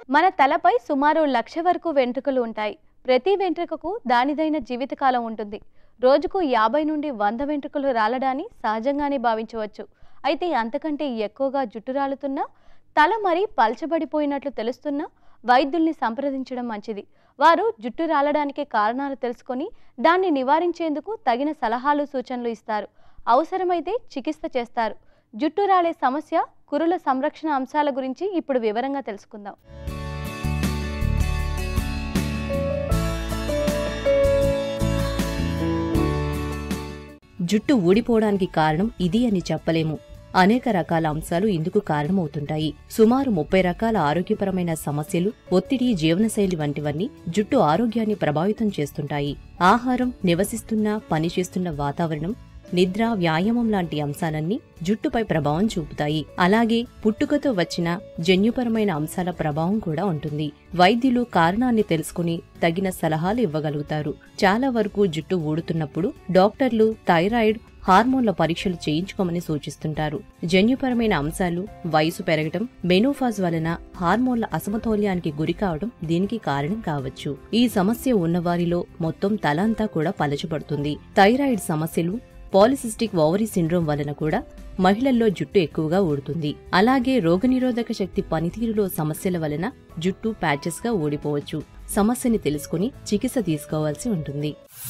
మన తలపై సుమారు లక్ష వరకు వెంట్రుకలు ఉంటాయి ప్రతి వెంట్రుకకు దానిదైన జీవితకాలం ఉంటుంది రోజుకు యాభై నుండి వంద వెంట్రుకలు రాలడాన్ని సహజంగానే భావించవచ్చు అయితే అంతకంటే ఎక్కువగా జుట్టు రాలుతున్నా తల మరీ పల్చబడిపోయినట్లు తెలుస్తున్నా వైద్యుల్ని సంప్రదించడం మంచిది వారు జుట్టు రాలడానికి కారణాలు తెలుసుకొని దాన్ని నివారించేందుకు తగిన సలహాలు సూచనలు ఇస్తారు అవసరమైతే చికిత్స చేస్తారు జుట్టు రాలే సమస్య కురుల సంరక్షణ అంశాల గురించి ఇప్పుడు వివరంగా తెలుసుకుందాం జుట్టు ఊడిపోవడానికి కారణం ఇది అని చెప్పలేము అనేక రకాల అంశాలు ఇందుకు కారణమవుతుంటాయి సుమారు ముప్పై రకాల ఆరోగ్యపరమైన సమస్యలు ఒత్తిడి జీవనశైలి వంటివన్నీ జుట్టు ఆరోగ్యాన్ని ప్రభావితం చేస్తుంటాయి ఆహారం నివసిస్తున్న పనిచేస్తున్న వాతావరణం నిద్ర వ్యాయామం లాంటి అంశాలన్నీ జుట్టుపై ప్రభావం చూపుతాయి అలాగే పుట్టుకతో వచ్చిన జన్యుపరమైన అంశాల ప్రభావం కూడా ఉంటుంది వైద్యులు కారణాన్ని తెలుసుకుని తగిన సలహాలు ఇవ్వగలుగుతారు చాలా వరకు జుట్టు ఊడుతున్నప్పుడు డాక్టర్లు థైరాయిడ్ హార్మోన్ల పరీక్షలు చేయించుకోమని సూచిస్తుంటారు జన్యుపరమైన అంశాలు వయసు పెరగటం మెనోఫాజ్ వలన హార్మోన్ల అసమతౌల్యానికి గురి కావడం దీనికి కారణం కావచ్చు ఈ సమస్య ఉన్నవారిలో మొత్తం తల అంతా కూడా పలచబడుతుంది థైరాయిడ్ సమస్యలు పాలిసిస్టిక్ ఓవరీ సిండ్రోమ్ వలన కూడా మహిళల్లో జుట్టు ఎక్కువగా ఊడుతుంది అలాగే రోగనిరోధక శక్తి పనితీరులో సమస్యల వలన జుట్టు ప్యాచెస్ గా ఊడిపోవచ్చు సమస్యని తెలుసుకుని చికిత్స తీసుకోవాల్సి ఉంటుంది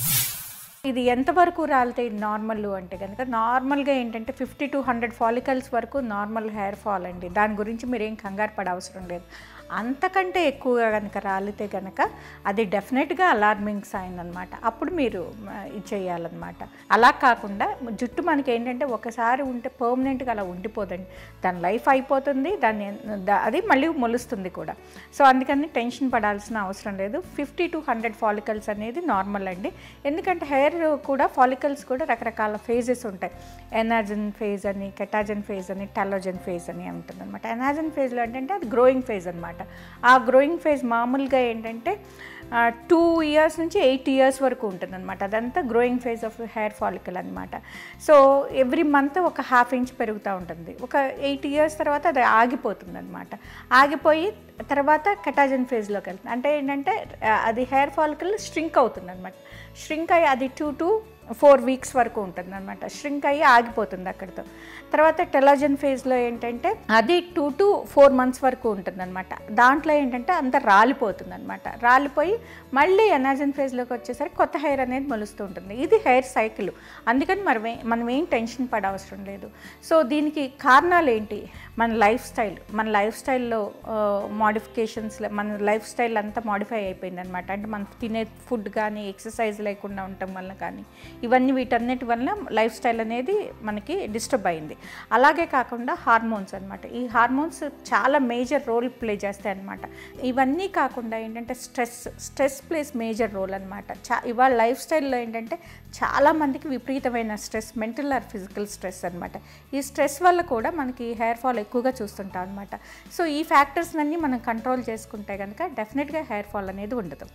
ఇది ఎంతవరకు రాలితే నార్మల్ అంటే కనుక నార్మల్గా ఏంటంటే ఫిఫ్టీ టు హండ్రెడ్ ఫాలికల్స్ వరకు నార్మల్ హెయిర్ ఫాల్ అండి దాని గురించి మీరేం కంగారు పడ అవసరం లేదు అంతకంటే ఎక్కువగా కనుక రాలితే కనుక అది డెఫినెట్గా అలార్మింగ్ సైన్ అనమాట అప్పుడు మీరు మ, ఇది చేయాలన్నమాట అలా కాకుండా జుట్టు మనకి ఏంటంటే ఒకసారి ఉంటే పర్మనెంట్గా అలా ఉండిపోదండి దాని లైఫ్ అయిపోతుంది దాన్ని దా- అది మళ్ళీ మొలుస్తుంది కూడా సో అందుకని టెన్షన్ పడాల్సిన అవసరం లేదు ఫిఫ్టీ టు హండ్రెడ్ ఫాలికల్స్ అనేది నార్మల్ అండి ఎందుకంటే హెయిర్ కూడా ఫాలికల్స్ కూడా రకరకాల ఫేజెస్ ఉంటాయి ఎనాజన్ ఫేజ్ అని కెటాజన్ ఫేజ్ అని టెలోజన్ ఫేజ్ అని ఉంటుంది అనమాట ఎనాజన్ ఫేజ్లో ఏంటంటే అది గ్రోయింగ్ ఫేజ్ అనమాట ఆ గ్రోయింగ్ ఫేజ్ మామూలుగా ఏంటంటే టూ ఇయర్స్ నుంచి ఎయిట్ ఇయర్స్ వరకు ఉంటుంది అనమాట అదంతా growing phase of hair follicle అనమాట సో ఎవ్రీ మంత్ ఒక హాఫ్ ఇంచ్ పెరుగుతూ ఉంటుంది ఒక ఎయిట్ ఇయర్స్ తర్వాత అది ఆగిపోతుంది అనమాట ఆగిపోయి తర్వాత కెటాజన్ ఫేజ్లోకి వెళ్తుంది అంటే ఏంటంటే ఆ, అది హెయిర్ ఫాలికల్ స్ట్రింక్ అవుతుంది అనమాట స్ట్రింక్ అయ్యి అది టూ టు ఫోర్ వీక్స్ వరకు ఉంటుంది అనమాట స్ట్రింక్ అయ్యి ఆగిపోతుంది అక్కడితో తర్వాత టెలాజన్ ఫేజ్లో ఏంటంటే అది టూ టు ఫోర్ మంత్స్ వరకు ఉంటుంది అనమాట దాంట్లో ఏంటంటే అంత రాలిపోతుంది అనమాట రాలిపోయి మళ్ళీ ఎనాజన్ ఫేజ్లోకి వచ్చేసరికి కొత్త హెయిర్ అనేది మొలుస్తూ ఉంటుంది ఇది హెయిర్ సైకిల్ అందుకని మరి మనం ఏం టెన్షన్ పడవసరం లేదు సో దీనికి కారణాలు ఏంటి మన లైఫ్ స్టైల్ మన లైఫ్ స్టైల్లో మోడిఫికేషన్స్ మన లైఫ్ స్టైల్ అంతా మోడిఫై అయిపోయింది అనమాట అంటే మనం తినే ఫుడ్ కానీ ఎక్సర్సైజ్ లేకుండా ఉండటం వల్ల కానీ ఇవన్నీ వీటన్నిటి వల్ల లైఫ్ స్టైల్ అనేది మనకి డిస్టర్బ్ అయింది అలాగే కాకుండా హార్మోన్స్ అనమాట ఈ హార్మోన్స్ చాలా మేజర్ రోల్ ప్లే చేస్తాయి అనమాట ఇవన్నీ కాకుండా ఏంటంటే stress stress plays major role అనమాట చా ఇవాళ లైఫ్ స్టైల్లో ఏంటంటే చాలామందికి విపరీతమైన stress mental or physical stress అనమాట ఈ స్ట్రెస్ వల్ల కూడా మనకి హెయిర్ ఫాల్ ఎక్కువగా చూస్తుంటాం అనమాట సో ఈ ఫ్యాక్టర్స్ అన్నీ మనం కంట్రోల్ చేసుకుంటే కనుక డెఫినెట్గా హెయిర్ ఫాల్ అనేది ఉండదు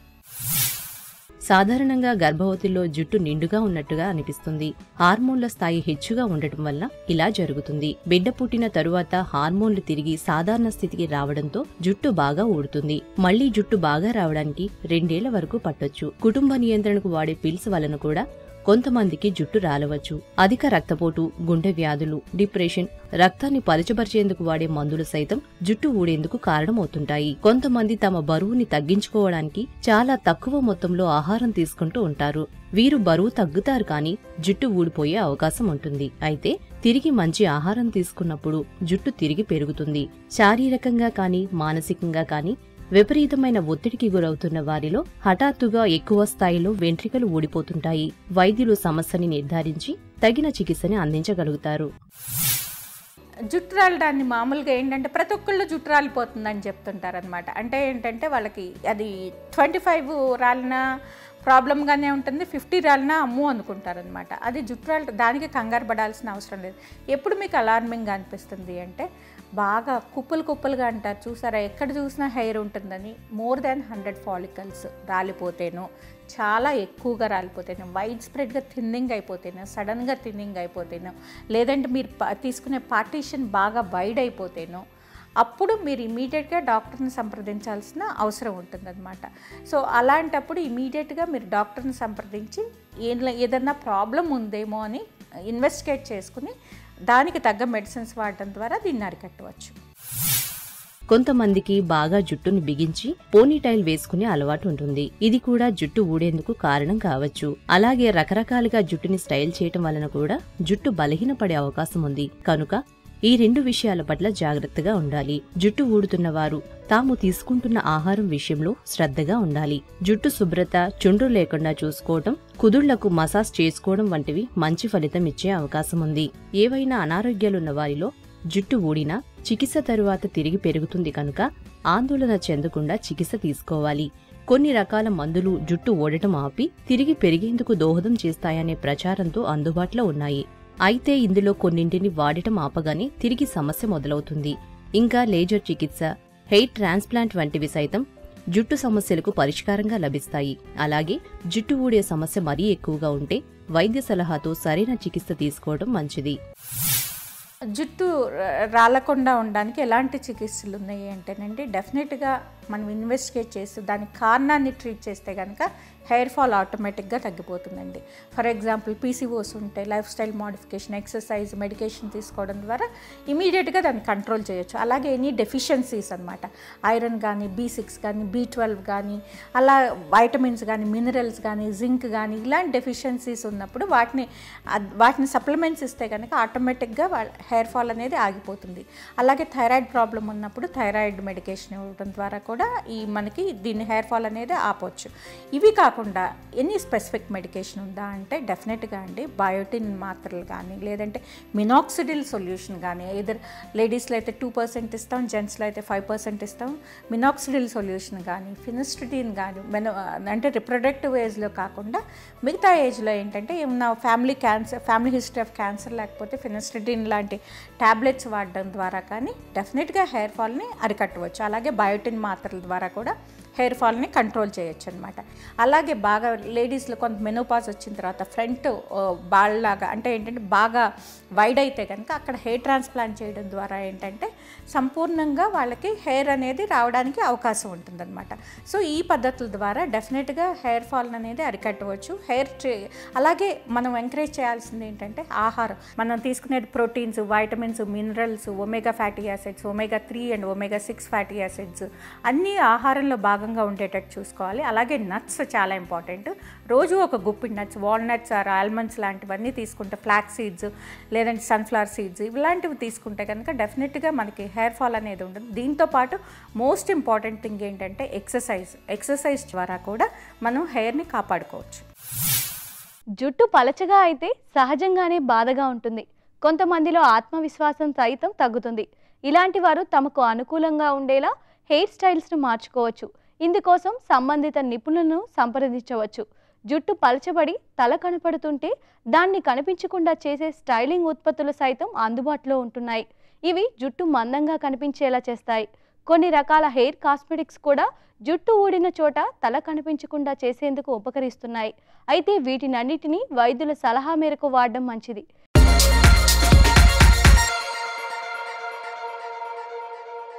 సాధారణంగా గర్భవతిలో జుట్టు నిండుగా ఉన్నట్టుగా అనిపిస్తుంది హార్మోన్ల స్థాయి హెచ్చుగా ఉండటం వల్ల ఇలా జరుగుతుంది బిడ్డ పుట్టిన తరువాత హార్మోన్లు తిరిగి సాధారణ స్థితికి రావడంతో జుట్టు బాగా ఊడుతుంది మళ్లీ జుట్టు బాగా రావడానికి రెండేళ్ల వరకు పట్టొచ్చు కుటుంబ నియంత్రణకు వాడే పిల్స్ వలన కూడా కొంతమందికి జుట్టు రాలవచ్చు అధిక రక్తపోటు గుండె వ్యాధులు డిప్రెషన్ రక్తాన్ని పలుచబరిచేందుకు వాడే మందులు సైతం జుట్టు ఊడేందుకు కారణమవుతుంటాయి కొంతమంది తమ బరువుని తగ్గించుకోవడానికి చాలా తక్కువ మొత్తంలో ఆహారం తీసుకుంటూ ఉంటారు వీరు బరువు తగ్గుతారు కానీ జుట్టు ఊడిపోయే అవకాశం ఉంటుంది అయితే తిరిగి మంచి ఆహారం తీసుకున్నప్పుడు జుట్టు తిరిగి పెరుగుతుంది శారీరకంగా కానీ మానసికంగా కానీ విపరీతమైన ఒత్తిడికి గురవుతున్న వారిలో హఠాత్తుగా ఎక్కువ స్థాయిలో వెంట్రికలు ఊడిపోతుంటాయి వైద్యులు సమస్యని నిర్ధారించి తగిన చికిత్సని అందించగలుగుతారు జుట్టు రాలడాన్ని మామూలుగా ఏంటంటే ప్రతి ఒక్కళ్ళు జుట్టు రాలిపోతుందని చెప్తుంటారు అనమాట అంటే ఏంటంటే వాళ్ళకి అది ట్వంటీ ఫైవ్ రాలిన ప్రాబ్లంగానే ఉంటుంది ఫిఫ్టీ రాలినా అమ్ము అనుకుంటారనమాట అది జుట్టు రాలి దానికి కంగారు పడాల్సిన అవసరం లేదు ఎప్పుడు మీకు అలార్మింగ్ అనిపిస్తుంది అంటే బాగా కుప్పలు కుప్పలుగా అంటారు చూసారా ఎక్కడ చూసినా హెయిర్ ఉంటుందని మోర్ దాన్ హండ్రెడ్ ఫాలికల్స్ రాలిపోతేను చాలా ఎక్కువగా రాలిపోతేను వైడ్ స్ప్రెడ్గా థిన్నింగ్ అయిపోతేను సడన్గా థిన్నింగ్ అయిపోతేను లేదంటే మీరు ప- తీసుకునే పార్టీషన్ బాగా వైడ్ అయిపోతేను అప్పుడు మీరు ఇమీడియట్గా డాక్టర్ని సంప్రదించాల్సిన అవసరం ఉంటుందన్నమాట సో అలాంటప్పుడు ఇమీడియట్గా మీరు డాక్టర్ని సంప్రదించి ఏం- ఏదన్నా ప్రాబ్లం ఉందేమో అని ఇన్వెస్టిగేట్ చేసుకుని దానికి తగ్గ మెడిసిన్స్ వాడడం ద్వారా దీన్ని అరికట్టవచ్చు కొంతమందికి బాగా జుట్టును బిగించి పోనీటైల్ వేసుకునే అలవాటు ఉంటుంది ఇది కూడా జుట్టు ఊడేందుకు కారణం కావచ్చు అలాగే రకరకాలుగా జుట్టుని స్టైల్ చేయటం వలన కూడా జుట్టు బలహీనపడే అవకాశం ఉంది కనుక ఈ రెండు విషయాల పట్ల జాగ్రత్తగా ఉండాలి జుట్టు ఊడుతున్న వారు తాము తీసుకుంటున్న ఆహారం విషయంలో శ్రద్ధగా ఉండాలి జుట్టు శుభ్రత చుండ్రు లేకుండా చూసుకోవటం కుదుళ్లకు మసాజ్ చేసుకోవడం వంటివి మంచి ఫలితం ఇచ్చే అవకాశం ఉంది ఏవైనా అనారోగ్యాలున్న వారిలో జుట్టు ఊడినా చికిత్స తరువాత తిరిగి పెరుగుతుంది కనుక ఆందోళన చెందకుండా చికిత్స తీసుకోవాలి కొన్ని రకాల మందులు జుట్టు ఓడటం ఆపి తిరిగి పెరిగేందుకు దోహదం చేస్తాయనే ప్రచారంతో అందుబాటులో ఉన్నాయి అయితే ఇందులో కొన్నింటిని వాడటం ఆపగానే తిరిగి సమస్య మొదలవుతుంది ఇంకా లేజర్ చికిత్స హెయిర్ ట్రాన్స్ప్లాంట్ వంటివి సైతం జుట్టు సమస్యలకు పరిష్కారంగా లభిస్తాయి అలాగే జుట్టు ఊడే సమస్య మరీ ఎక్కువగా ఉంటే వైద్య సలహాతో సరైన చికిత్స తీసుకోవడం మంచిది జుట్టు ర- రాలకుండా ఉండడానికి ఎలాంటి చికిత్సలు ఉన్నాయి అంటేనండి డెఫినెట్గా మనం ఇన్వెస్టిగేట్ చేసి దాని కారణాన్ని ట్రీట్ చేస్తే కనుక హెయిర్ ఫాల్ ఆటోమేటిక్గా తగ్గిపోతుందండి ఫర్ ఎగ్జాంపుల్ పీసీఓస్ ఉంటే lifestyle modification exercise medication తీసుకోవడం ద్వారా ఇమీడియట్గా దాన్ని కంట్రోల్ చేయొచ్చు అలాగే ఎనీ డెఫిషియన్సీస్ అనమాట ఐరన్ కానీ బీ సిక్స్ కానీ బీ ట్వెల్వ్ కానీ అలా వైటమిన్స్ కానీ మినరల్స్ కానీ జింక్ కానీ ఇలాంటి డెఫిషియన్సీస్ ఉన్నప్పుడు వాటిని అద్- వాటిని సప్లిమెంట్స్ ఇస్తే కనుక ఆటోమేటిక్గా హెయిర్ ఫాల్ అనేది ఆగిపోతుంది అలాగే థైరాయిడ్ ప్రాబ్లం ఉన్నప్పుడు థైరాయిడ్ మెడికేషన్ ఇవ్వడం ద్వారా కూడా ఈ మనకి దీన్ని హెయిర్ ఫాల్ అనేది ఆపవచ్చు ఇవి కాకుండా ఎనీ స్పెసిఫిక్ మెడికేషన్ ఉందా అంటే డెఫినెట్గా అండి బయోటిన్ మాత్రలు కానీ లేదంటే మినాక్సిడిల్ సొల్యూషన్ కానీ ఇద్దరు లేడీస్లో అయితే టూ పర్సెంట్ ఇస్తాం జెంట్స్లో అయితే ఫైవ్ పర్సెంట్ ఇస్తాం మినాక్సిడిల్ సొల్యూషన్ కానీ ఫినిస్ట్రిడిన్ కానీ మెన అంటే రిప్రొడక్టివ్ ఏజ్లో కాకుండా మిగతా ఏజ్లో ఏంటంటే ఏమన్నా family cancer family history of cancer లేకపోతే ఫినిస్ట్రిడిన్ లాంటి ట్యాబ్లెట్స్ వాడడం ద్వారా కానీ డెఫినెట్గా హెయిర్ ఫాల్ని అరికట్టవచ్చు అలాగే బయోటిన్ మాత్రల ద్వారా కూడా హెయిర్ ఫాల్ని కంట్రోల్ చేయొచ్చు అనమాట అలాగే బాగా లేడీస్లో కొంత మెనోపాజ్ వచ్చిన తర్వాత ఫ్రంట్ బాల్లాగా అంటే ఏంటంటే బాగా వైడ్ అయితే కనుక అక్కడ హెయిర్ ట్రాన్స్ప్లాంట్ చేయడం ద్వారా ఏంటంటే సంపూర్ణంగా వాళ్ళకి హెయిర్ అనేది రావడానికి అవకాశం ఉంటుందన్నమాట సో ఈ పద్ధతుల ద్వారా డెఫినెట్గా హెయిర్ ఫాల్ అనేది అరికట్టవచ్చు హెయిర్ ట్రే- అలాగే మనం ఎంకరేజ్ చేయాల్సింది ఏంటంటే ఆహారం మనం తీసుకునే proteins vitamins minerals omega fatty acids omega three and omega six fatty acids అన్నీ ఆహారంలో భాగంగా ఉండేటట్టు చూసుకోవాలి అలాగే నట్స్ చాలా ఇంపార్టెంట్ రోజు ఒక గుప్పిడి నట్స్ వాల్నట్స్ ఆర్ ఆల్మండ్స్ లాంటివన్నీ తీసుకుంటే ఫ్లాక్ సీడ్స్ లేదంటే సన్ఫ్లవర్ సీడ్స్ ఇలాంటివి తీసుకుంటే కనుక డెఫినెట్గా మనకి హెయిర్ ఫాల్ అనేది ఉంటుంది దీంతో పాటు మోస్ట్ ఇంపార్టెంట్ థింగ్ ఏంటంటే ఎక్సర్సైజ్ ఎక్సర్సైజ్ ద్వారా కూడా మనం హెయిర్ని కాపాడుకోవచ్చు జుట్టు పలచగా అయితే సహజంగానే బాధగా ఉంటుంది కొంతమందిలో ఆత్మవిశ్వాసం సైతం తగ్గుతుంది ఇలాంటి వారు తమకు అనుకూలంగా ఉండేలా హెయిర్ స్టైల్స్ను మార్చుకోవచ్చు ఇందుకోసం సంబంధిత నిపుణులను సంప్రదించవచ్చు జుట్టు పలచబడి తల కనపడుతుంటే దాన్ని కనిపించకుండా చేసే స్టైలింగ్ ఉత్పత్తులు సైతం అందుబాటులో ఉంటున్నాయి ఇవి జుట్టు మందంగా కనిపించేలా చేస్తాయి కొన్ని రకాల హెయిర్ కాస్మెటిక్స్ కూడా జుట్టు ఊడిన చోట తల కనిపించకుండా చేసేందుకు ఉపకరిస్తున్నాయి అయితే వీటినన్నిటినీ వైద్యుల సలహా మేరకు వాడడం మంచిది